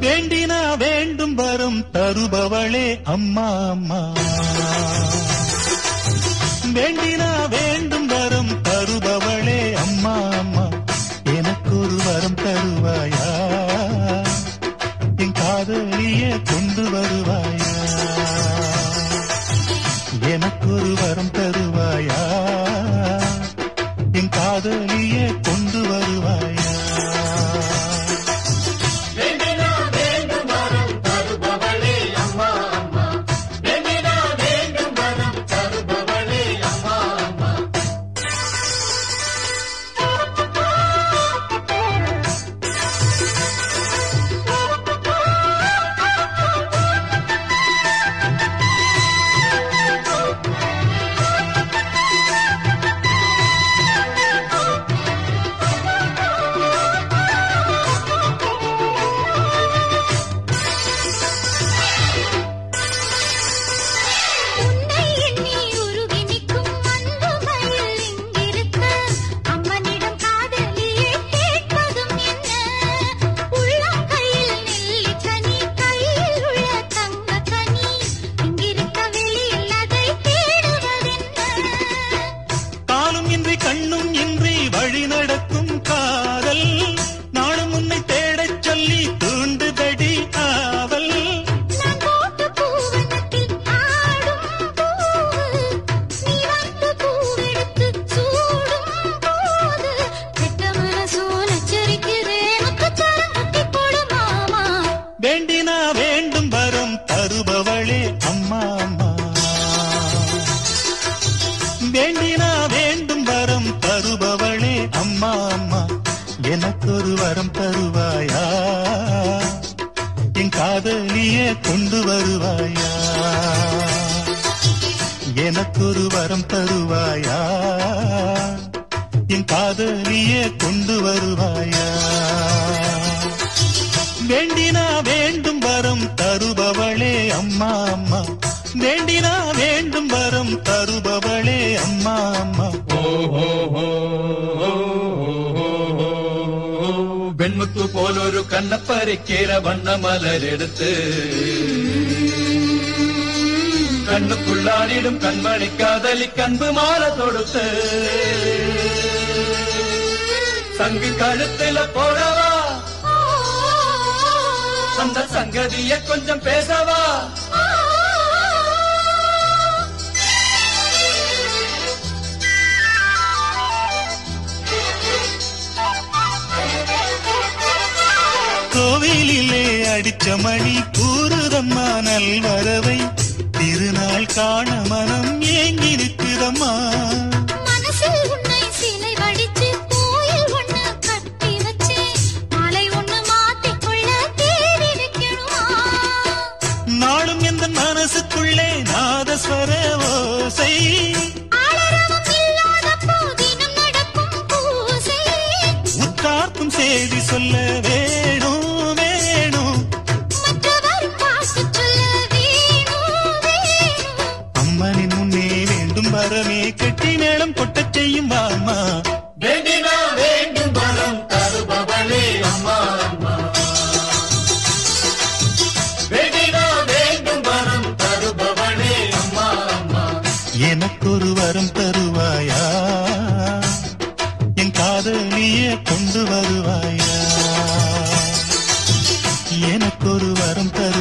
வேண்டினா வேண்டும் வரும் தருபவளே அம்மா அம்மா வேண்டினா வேண்டும் வரும் தருபவளே அம்மா அம்மா எனக்கு ஒரு வரம் தருவாயா என் காதலிய கொண்டு வருவாயா எனக்கு ஒரு வரம் தருவாயா என் காதலிய கொண்டு வருவாயா உன்னை எண்ணி உருகி நிற்கும் அன்பு மயில் இங்கிருக்க அம்மனிடம் காதலியே கேட்பதும் என்ன உள்ளம் கையில் நெல்லிக்கனி கையில் உள்ள தங்க கனி இங்கிருக்க வெளியில் அதை தேடுவதென்ன காலும் இன்றி கண்ணும் இன்றி வழி நடக்கும் காதல் நாளும் உன்னை தேடச் சொல்லி தூண்டுதடி ஆவல் நான் போட்ட பூவனத்தில் ஆடும் பூவு நீ வந்து பூவெடுத்து சூடும் போது கெட்ட மனசோல சிரிக்கிறேன் முத்துச்சாரம் கட்டி போடு மாமா வேண்டினா வேண்டும் வரும் தருபவளே அம்மா அம்மா வேண்டினா வேண்டும் வரம் தருபவளே அம்மா அம்மா எனக்கு ஒரு வரம் தருவாயா என் காதலியே கொண்டு வருவாயா எனக்கு ஒரு வரம் தருவாயா என் காதலியே கொண்டு வருவாயா வேண்டினா வேண்டும் வரம் தருபவளே அம்மா அம்மா வேண்டினா வேண்டும் வரம் தருபவளே அம்மா அம்மா വെൺമുത്തു പോലൊരു കണ്ണപ്പരക്കേര വണ്ണമലരെടുത്ത് കണ്ണുക്കുള്ളാടിടും കൺമണി കാതലി കൺപ് മാല തൊടുത്ത് சங்கு கழுத்துல போடவா அந்த சங்கதிய கொஞ்சம் பேசவா கோவிலிலே அடிச்ச மணி கூறுதம்மா நல்வரவை திருநாள் காண மனம் ஏங்கி நிற்குதம்மா மனசில் உன்னை சிலை வடிச்சு கோயில் ஒண்ணு கட்டி வச்சே மாலை ஒண்ணு மாத்திக்கொள்ள தேடி வைக்கணுமா நாளும் எந்த மனசுக்குள்ளே நாதஸ்வர ஓசை ஆளரவம் இல்லாதப்போ தினம் நடக்கும் பூசை உற்றார்க்கும் செய்தி சொல்ல வேணும் வேணும் மற்றவர் பார்த்து சொல்ல வேணும் வேணும் அம்மனின் முன்னே வேண்டும் வரமே கெட்டி மேளம் கொட்டச் செய்யும் வாமா வேண்டினா வேண்டும் வரம் தருபவளே அம்மா அம்மா வேண்டினா வேண்டும் வரம் தருபவளே அம்மா அம்மா எனக்கு ஒரு வரம் தருவாயா என் காதலியே கொண்டு வருவாயா எனக்கு ஒரு வரம் தரு